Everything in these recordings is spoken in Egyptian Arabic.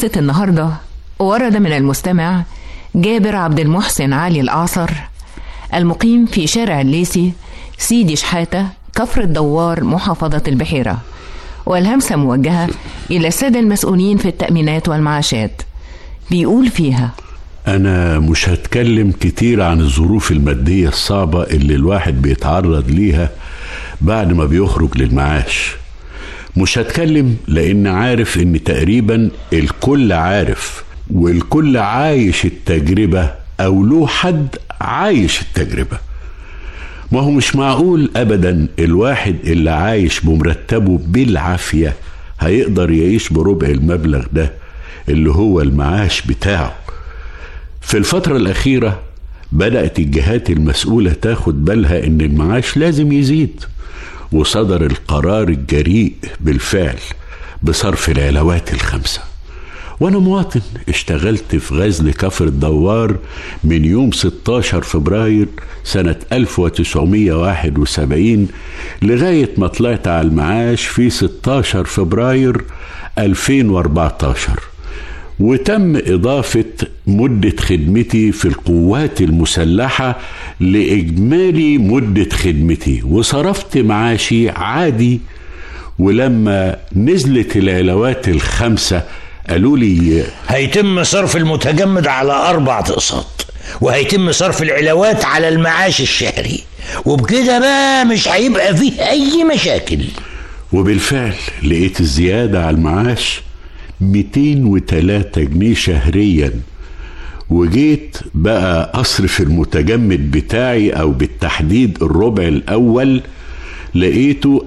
قصة النهاردة ورد من المستمع جابر عبد المحسن علي الأعصر المقيم في شارع الليسي سيدي شحاتة كفر الدوار محافظة البحيرة والهمسة موجهة إلى السادة المسؤولين في التأمينات والمعاشات بيقول فيها أنا مش هتكلم كتير عن الظروف المادية الصعبة اللي الواحد بيتعرض ليها بعد ما بيخرج للمعاش مش هتكلم لأن عارف إن تقريبا الكل عارف والكل عايش التجربة أو له حد عايش التجربة ما هو مش معقول أبدا الواحد اللي عايش بمرتبه بالعافية هيقدر يعيش بربع المبلغ ده اللي هو المعاش بتاعه في الفترة الأخيرة بدأت الجهات المسؤولة تاخد بالها إن المعاش لازم يزيد وصدر القرار الجريء بالفعل بصرف العلاوات الخمسة وأنا مواطن اشتغلت في غزل كفر الدوار من يوم 16 فبراير سنة 1971 لغاية ما طلعت على المعاش في 16 فبراير 2014 وتم إضافة مدة خدمتي في القوات المسلحة لإجمالي مدة خدمتي وصرفت معاشي عادي ولما نزلت العلاوات الخمسة قالوا لي هيتم صرف المتجمد على أربع أقساط وهيتم صرف العلاوات على المعاش الشهري وبكده بقى مش هيبقى فيه أي مشاكل وبالفعل لقيت الزيادة على المعاش 203 جنيه شهريا وجيت بقى أصرف المتجمد بتاعي أو بالتحديد الربع الأول لقيته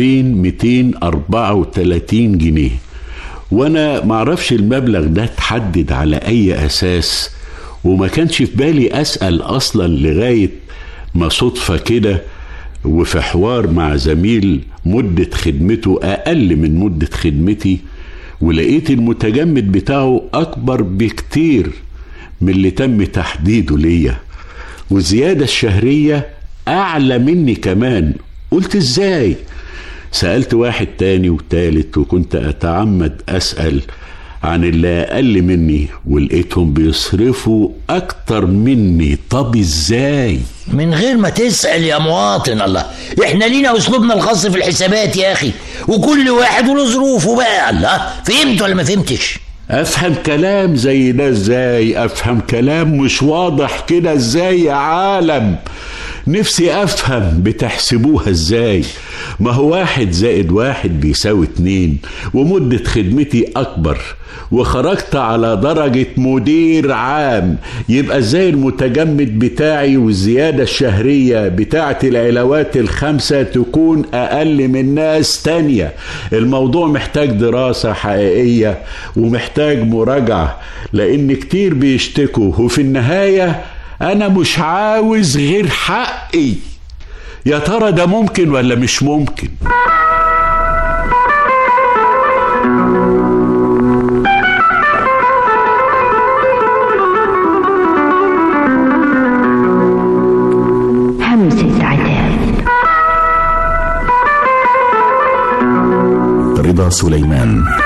2234 جنيه وانا معرفش المبلغ ده اتحدد على اي اساس وما كانش في بالي اسال اصلا لغايه ما صدفه كده وفي حوار مع زميل مده خدمته اقل من مده خدمتي ولقيت المتجمد بتاعه اكبر بكتير من اللي تم تحديده ليا والزياده الشهريه اعلى مني كمان قلت ازاي سألت واحد تاني وتالت وكنت أتعمد أسأل عن اللي أقل مني ولقيتهم بيصرفوا أكتر مني طب إزاي؟ من غير ما تسأل يا مواطن الله احنا لينا أسلوبنا الخاص في الحسابات يا أخي وكل واحد وله ظروفه بقى الله فهمت ولا ما فهمتش؟ افهم كلام زي ده ازاي افهم كلام مش واضح كده ازاي يا عالم نفسي افهم بتحسبوها ازاي ما هو واحد زائد واحد بيساوي اتنين ومدة خدمتي اكبر وخرجت على درجة مدير عام يبقى ازاي المتجمد بتاعي والزيادة الشهرية بتاعت العلاوات الخمسة تكون اقل من ناس تانية الموضوع محتاج دراسة حقيقية ومحتاج مراجعة لان كتير بيشتكوا وفي النهاية انا مش عاوز غير حقي يا ترى ده ممكن ولا مش ممكن همسة عتاب رضا سليمان